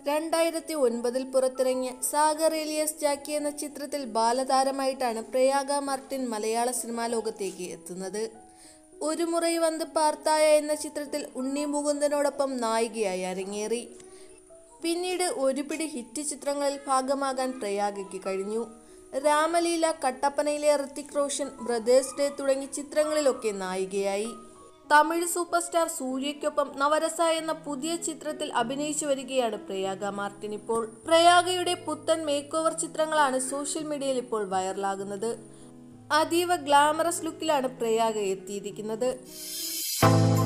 രണ്ടായിരത്തി ഒൻപതിൽ പുറത്തിറങ്ങിയ സാഗർ ഏലിയസ് ജാക്കി എന്ന ചിത്രത്തിൽ ബാലതാരമായിട്ടാണ് പ്രയാഗ മാർട്ടിൻ മലയാള സിനിമാ ലോകത്തേക്ക് എത്തുന്നത് ഒരു മുറൈ വന്ന് പാർത്തായ എന്ന ചിത്രത്തിൽ ഉണ്ണി മുകുന്ദനോടൊപ്പം നായികയായി അരങ്ങേറി പിന്നീട് ഒരു പിടി ഹിറ്റ് ചിത്രങ്ങളിൽ ഭാഗമാകാൻ പ്രയാഗയ്ക്ക് കഴിഞ്ഞു രാമലീല കട്ടപ്പനയിലെ ഋത്തിക് റോഷൻ ബ്രദേഴ്സ് ഡേ തുടങ്ങി ചിത്രങ്ങളിലൊക്കെ നായികയായി തമിഴ് സൂപ്പർ സ്റ്റാർ സൂര്യയ്ക്കൊപ്പം നവരസ എന്ന പുതിയ ചിത്രത്തിൽ അഭിനയിച്ചു വരികയാണ് പ്രയാഗ മാർട്ടിൻ ഇപ്പോൾ പ്രയാഗയുടെ പുത്തൻ മേക്ക് ഓവർ ചിത്രങ്ങളാണ് സോഷ്യൽ മീഡിയയിൽ ഇപ്പോൾ വൈറലാകുന്നത് അതീവ ഗ്ലാമറസ് ലുക്കിലാണ് പ്രയാഗ എത്തിയിരിക്കുന്നത്